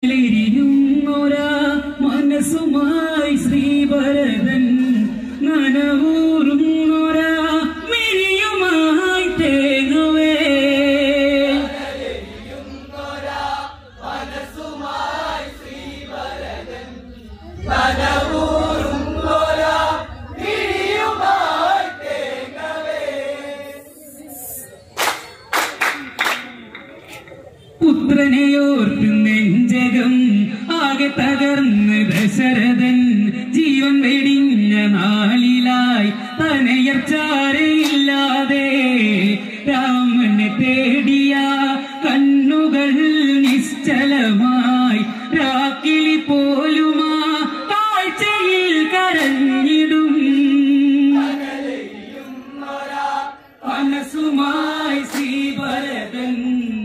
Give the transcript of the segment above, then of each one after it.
ിരുന്നൊരാ മനസ്സുമായി ശ്രീഭരതൻ നനവൂറുന്നൊരാ മിഴിയുമായി തേങ്ങവേ പുത്രനെയോർത്ത് നെഞ്ചകം ആകെ തകർന്ന് ദശരഥൻ ജീവൻ വെടിഞ്ഞ നാളിലായി തനയർച്ചാരയില്ലാതെ രാമനെ തേടിയ കണ്ണുകൾ നിശ്ചലമായി രാക്കിളി പോലുമാ കാഴ്ചയിൽ കരഞ്ഞിടും മനസ്സുമായി ശ്രീഭരതൻ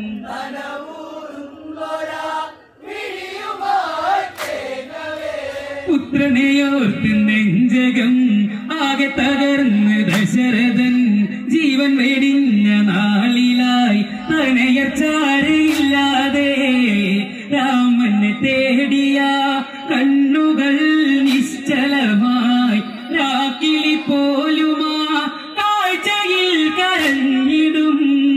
പുത്രനെയോർത്ത് നെഞ്ചകം ആകെ തകർന്ന് ദശരഥൻ ജീവൻ വെടിഞ്ഞ നാളിലായി തനയച്ചാരയില്ലാതെ രാമനെ തേടിയ കണ്ണുകൾ നിശ്ചലമായി രാക്കിളി പോലുമാ കാഴ്ചയിൽ കരഞ്ഞിടും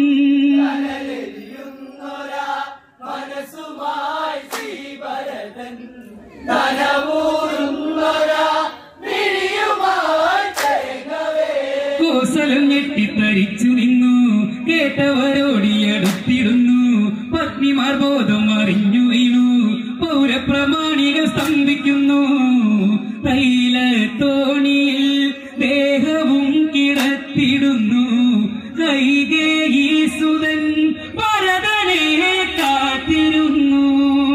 കോസലം ഞെട്ടിത്തരിച്ചു നിന്നു കേട്ടവരോടിയടുത്തിടുന്നു പത്നിമാർ ബോധം അറിഞ്ഞു വീണു പൗരപ്രമാണികൾ സ്തംഭിക്കുന്നു തൈല തോണിയിൽ ദേഹവും കിടത്തിടുന്നു കൈകേയി സുതൻ ഭരതനെ കാത്തിരുന്നു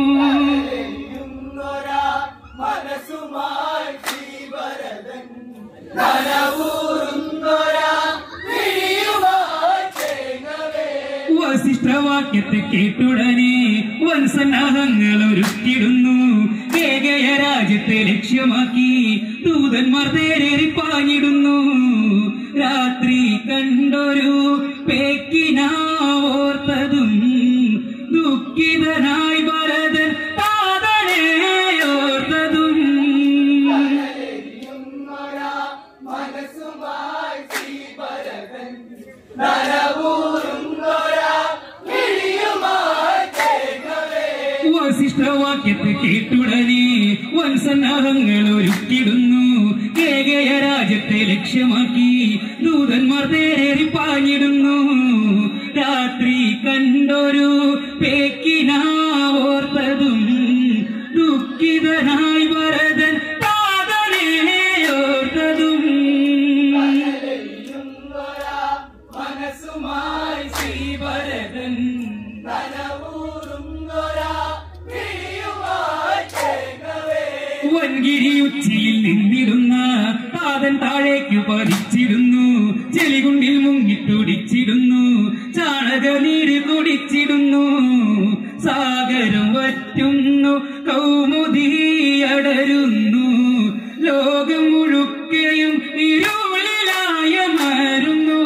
മനസ്സുമായി ശ്രീഭരതൻ നനവൂറുന്നൊരാ വിഴിയുമായി ചേങ്ങവേ വസിഷ്ഠവാക്യത്തെ കേട്ടുടനെ വൻസന്നാഹങ്ങൾ ഒരുക്കിടുന്നു ഏകയ രാജ്യത്തെ ലക്ഷ്യമാക്കി ദൂതന്മാർ തേരേറി പാഞ്ഞിടുന്നു രാത്രി കണ്ടൊരു പേക്കിനാവോർത്തതും ദുഃഖിതനായി ഭരതൻ താതനെ ഓർത്തതും എരിയുന്നൊരാ മനസ്സുമായി ശ്രീഭരതൻ നനവൂറുന്നൊരാ വിഴിയുമായി ചേങ്ങവേ വസിഷ്ഠവാക്യത്തെ കേട്ടുടനെ വൻസന്നാഹങ്ങൾ ഒരുക്കിടുന്നു ഏകയ രാജ്യത്തെ ലക്ഷ്യമാക്കി ദൂതന്മാർ തേരേറി പാഞ്ഞിടുന്നു രാത്രി കണ്ടൊരു പേക്കിനാവോർത്തതും ദുഃഖിതനായി ഭരതൻ താതനെ ഓർത്തതും എരിയുന്നൊരാ മനസ്സുമായി ശ്രീഭരതൻ നനവൂറുന്നൊരാ വിഴിയുമായി ചേങ്ങവേ വൻകിരി ഉച്ചിയിൽ നിന്നിടുന്ന താതൻ താഴേക്കു പതിച്ചിടുന്നു ചെളികുണ്ടിൽ മുങ്ങിത്തുടിച്ചിടുന്നു ചാണകനീര് കുടിച്ചിടുന്നു സാഗരം വറ്റുന്നു കൗമുദി അടരുന്നു ലോകം മുഴുക്കയും ഇരുളിലായ മാറുന്നു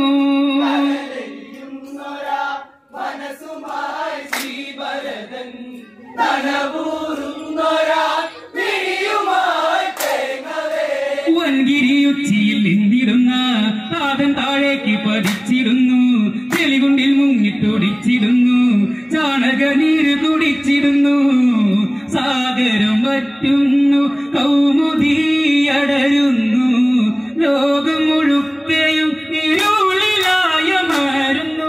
എരിയുന്നൊരാ മനസ്സുമായി ശ്രീഭരതൻ നനവൂറുന്നൊരാ വിഴിയുമായി ചേങ്ങവേ വൻകിരിയുച്ചിയിൽ നിന്നിടുന്ന താതൻ താഴേക്ക് പതിച്ചിടുന്നു ചെളികുണ്ടിൽ മുങ്ങിത്തുടിച്ചിടുന്നു ചാണകനീര് കുടിച്ചിടുന്നു സാഗരം വറ്റുന്നു കൗമുദി അടരുന്നു ലോകം മുഴുക്കയും ഇരുളിലായ മാറുന്നു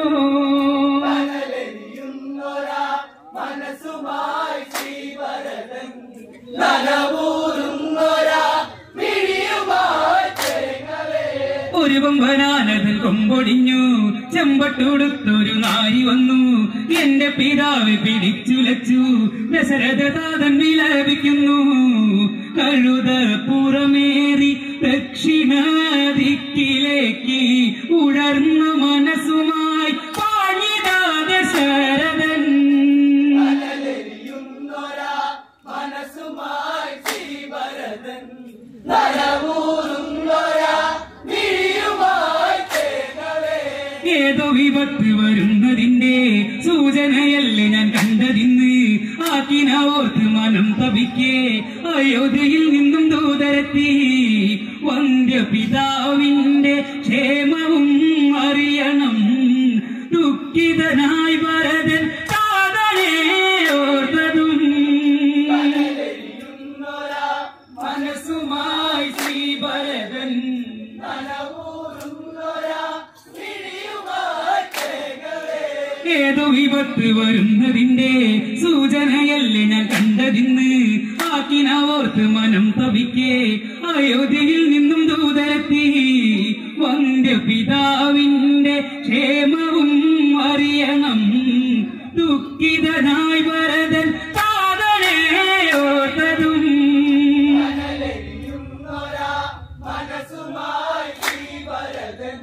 എരിയുന്നൊരാ മനസ്സുമായി ശ്രീഭരതൻ നനവൂറുന്നൊരാ വിഴിയുമായി ചേങ്ങവേ ഒരു കൊമ്പനാനതിൽ കൊമ്പൊടിഞ്ഞു ചെമ്പട്ടുടുത്തൊരു നാരി വന്നു എന്റെ പിതാവ് പിടിച്ചുലച്ചു ദശരഥ താതൻ വിലപിക്കുന്നു കഴുത പുറമേറി ദക്ഷിണ ദിക്കിലേക്ക് ഉഴർന്ന മനസ്സുമായി പാഞ്ഞിതാ ദശരഥൻ എരിയുന്നൊരാ മനസ്സുമായി ശ്രീഭരതൻ നനവൂറുന്നൊരാ വിഴിയുമായി ചേങ്ങവേ ഏതോ വിപത്ത് വരുന്നതിന്റെ സൂചനയല്ലേ ഞാൻ കണ്ടതിന്ന് ആക്കിന ആക്കിനോർത്ത് മനം തപിക്കേ അയോധ്യയിൽ നിന്നും ദൂതരെത്തി വന്ധ്യപിതാവിന്റെ ക്ഷേമവും അറിയണം ദുഃഖിതനായി ഭരതൻ കാതലേ ഓർത്തതും കനലെരിയുന്നൊരാ മനസ്സുമായി ശ്രീ ഭരതൻ നനവൂറുന്നൊരാ മിഴിയുമായി തേങ്ങവേ ഏതോ വിപത്ത് വരുന്നതിന്റെ സൂചനയല്ലേ ഞാൻ കണ്ടതിന്ന് ആക്കിന ഓർത്ത് മനം തപിക്കേ അയോധ്യയിൽ നിന്നും ദൂതരെത്തി വന്ധ്യപിതാവിന്റെ ക്ഷേമവും അറിയണം ദുഃഖിതനായി ഭരതൻ കാതലേ ഓർത്തതും കനലെരിയുന്നൊരാ മനസ്സുമായി ശ്രീഭരതൻ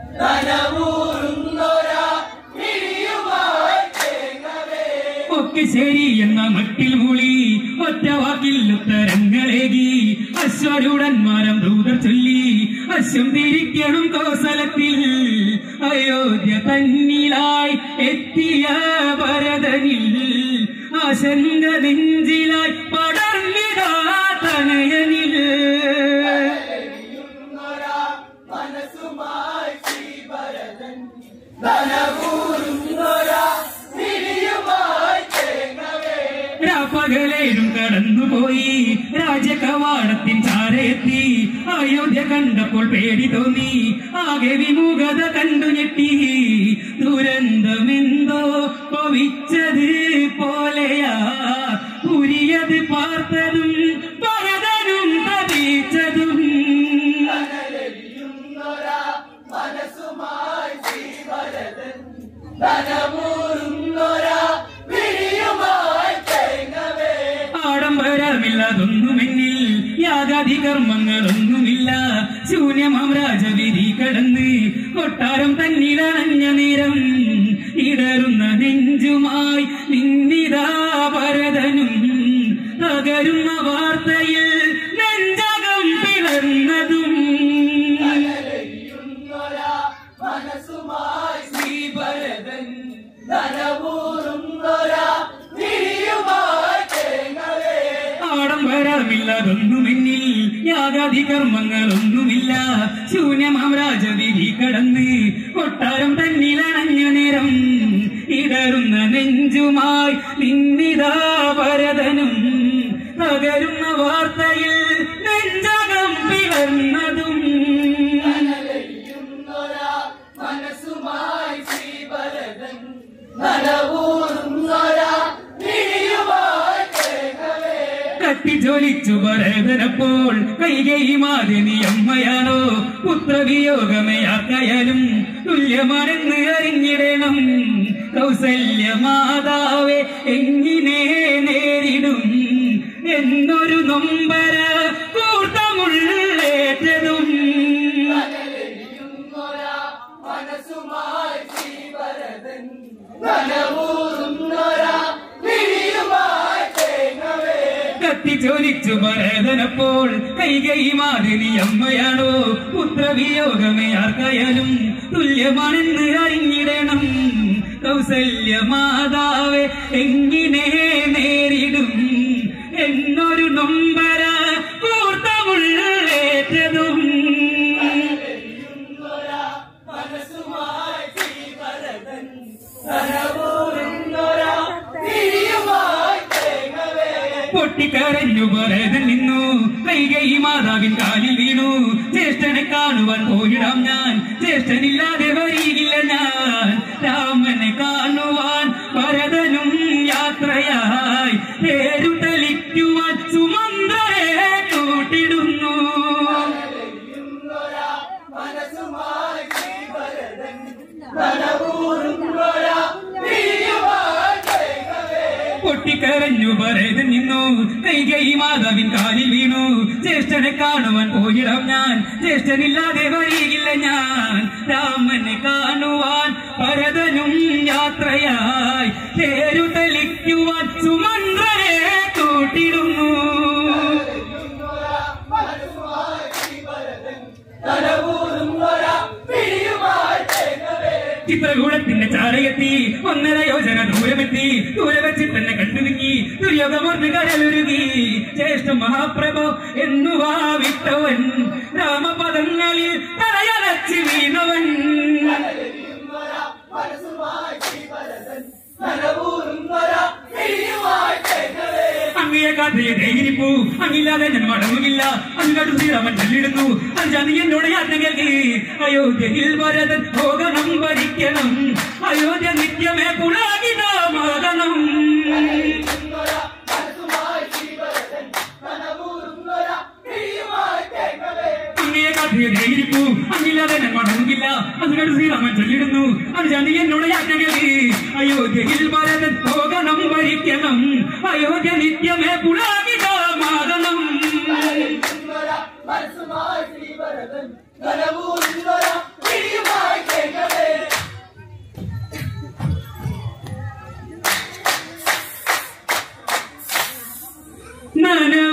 നനവൂറുന്നൊരാ മിഴിയുമായി തേങ്ങവേ ഒക്കെ ശരി എന്ന മട്ടിൽ മൂളി ഒറ്റ വാക്കിൽ ഉത്തരങ്ങളേകി അശ്വരുടൻ മരം ദൂതർ ചൊല്ലി അശ്വം തിരിക്കണം കോസലത്തിൽ അയോധ്യ തന്നിലായി എത്തിയ ഭരതനിൽ ആശങ്ക നെഞ്ചിലായി പടർന്നിടാ തനയനിൽ കനലെരിയുന്നൊരാ മനസ്സുമായി ശ്രീഭരതൻ നനവൂറുന്നൊരാ മിഴിയുമായി തേങ്ങവേ രാപ്പകലേരും കടന്നുപോയി രാജകവാടത്തിൻ ചാരയെത്തി അയോധ്യ കണ്ടപ്പോൾ പേടി തോന്നി ആകെ വിമുഖത കണ്ടു ഞെട്ടി ദുരന്തമെന്തോ പവിച്ചത് പോലെയാ പുരിയത് പാർത്തതും പരതനും തപിച്ചതും കനലെരിയുന്നൊരാ മനസ്സുമായി ശ്രീഭരതൻ നനവൂറുന്നൊരാ മിഴിയുമായി തേങ്ങവേ ആഡംബരമില്ലതൊന്നുമെന്നിൽ യാഗാദി കർമ്മങ്ങളൊന്നുമില്ല ശൂന്യമം രാജവിധി കടന്ന് കൊട്ടാരം തന്നിലണഞ്ഞ നേരം ഇടറുന്ന നെഞ്ചുമായി നിന്നിതാ ഭരതനും തകരുന്ന വാർത്തയിൽ നെഞ്ചകം പിളർന്നതും കനലെരിയുന്നൊരാ മനസ്സുമായി ശ്രീഭരതൻ നനവൂറുന്നൊരാ മിഴിയുമായി തേങ്ങവേ ആഡംബരമില്ലതൊന്നുമെന്നിൽ യാഗാദി കർമ്മങ്ങളൊന്നുമില്ല ശൂന്യമാം രാജവിധി കടന്ന് കൊട്ടാരം തന്നിലണഞ്ഞ നേരം ഇടറുന്ന നെഞ്ചുമായി നിന്നിതാ ഭരതനും തകരുന്ന വാർത്തയിൽ നെഞ്ചകം പിളർന്നതും കനലെരിയുന്നൊരാ മനസ്സുമായി ശ്രീഭരതൻ നനവൂറുന്നൊരാ മിഴിയുമായി തേങ്ങവേ കത്തിജ്വലിച്ചു ഭരതനപ്പോൾ കൈകൈ മാതിനി അമ്മയാണോ പുത്രവിയോഗമേ ആർക്കയാലും തുല്യമാണെന്ന് അറിഞ്ഞിടണം കൗസല്യ മാതാവെ എങ്ങനെ നേരിടും എന്നൊരു നൊമ്പര കൂട്ടമുള്ളേറ്റതും കനലെരിയുന്നൊരാ മനസ്സുമായി ശ്രീഭരതൻ നനവൂറുന്നൊരാ മിഴിയുമായി തേങ്ങവേ കത്തിച്ചൊലിച്ചു ഭരതനപ്പോൾ കൈകൈ മാതിരി അമ്മയാണോ പുത്രവിയോഗമേ ആർക്കായാലും തുല്യമാണെന്ന് അറിഞ്ഞിടണം കൗസല്യ മാതാവെ എങ്ങനെ നേരിടും എന്നൊരു നൊമ്പര കൂർത്തമുള്ളേറ്റതും കനലെരിയുന്നൊരാ മനസ്സുമായി ശ്രീഭരതൻ നനവൂറുന്നൊരാ മിഴിയുമായി തേങ്ങവേ പൊട്ടിക്കരഞ്ഞു ഭരതൻ നിന്നു കൈകൈ മാതാവിൻ കാലിൽ വീണു ജ്യേഷ്ഠനെ കാണുവാൻ പോയിടാം ഞാൻ ജ്യേഷ്ഠനില്ലാതെ വരികില്ല ഞാൻ രാമനെ കാണുവാൻ ഭരതനും യാത്രയായി പേരുട്ടലിക്കുവാൻ സുമന്ത്രരെ കൂട്ടിടുന്നു കനലെരിയുന്നൊരാ മനസ്സുമായി ശ്രീഭരതൻ നനവൂറുന്നൊരാ മിഴിയുമായി തേങ്ങവേ പൊട്ടിക്കരഞ്ഞു ഭരതൻ നിന്നു കൈകൈ മാതാവിൻ കാലിൽ വീണു ജ്യേഷ്ഠനെ കാണുവാൻ പോയിടാം ഞാൻ ജ്യേഷ്ഠനില്ലാതെ വരികില്ല ഞാൻ രാമനെ കാണുവാൻ ഭരതനും യാത്രയായി പേരുട്ടലിക്കുവാൻ സുമന്ത്രരെ കൂട്ടിടുന്നു കനലെരിയുന്നൊരാ മനസ്സുമായി ശ്രീഭരതൻ നനവൂറുന്നൊരാ മിഴിയുമായി തേങ്ങവേ ചിത്രകൂടത്തിന്റെ ചാരയെത്തി ഒന്നര യോജന ദൂരമെത്തി ദൂരെ വെച്ച് തന്നെ കണ്ടു നിങ്ങി ദുര്യോഗമോർ മറന്ന് കരലുരുകി ജ്യേഷ്ഠ മഹാപ്രഭു എന്നു വാവിട്ടവൻ രാമപദങ്ങളിൽ തലയലച്ച് വീണവൻ കരളിരിയുന്നൊരാ മനസ്സുമായി ശ്രീഭരതൻ നനവൂറുന്നൊരാ പിടിയുമായി ചേർക്കവേ അങ്ങയെ കാത്തയെ ധൈര്യപ്പൂ അങ്ങില്ലാതെ ഞാൻ മടങ്ങുമില്ല അങ്ങോട്ട് ശ്രീരാമൻ ചൊല്ലിടുന്നു അഞ്ചാതി എന്നോട് യാത്ര കേൾക്കി അയോധ്യയിൽ ഭരതൻ ഭോഗണം ഭരിക്കണം അയോധ്യ നിത്യമേ പുലാകിതമാകണം കരളിരിയുന്നൊരാ മനസ്സുമായി ശ്രീഭരതൻ നനവൂറുന്നൊരാ പിടിയുമായി ചേർക്കവേ അങ്ങയെ കാത്തയെ ധൈര്യപ്പൂ അങ്ങില്ലാതെ ഞാൻ മടങ്ങുമില്ല അങ്ങോട്ട് ശ്രീരാമൻ ചൊല്ലിടുന്നു അഞ്ചാതി എന്നോട് യാത്ര കേൾക്കി അയോധ്യയിൽ ഭരതൻ ഭോഗണം ഭരിക്കണം അയോധ്യ നിത്യമേ പുലാകിതമാകണം കരളിരിയുന്നൊരാ മനസ്സുമായി ശ്രീഭരതൻ നനവൂറുന്നൊരാ പിടിയുമായി ചേർക്കവേ നനവൂറുന്നൊരാ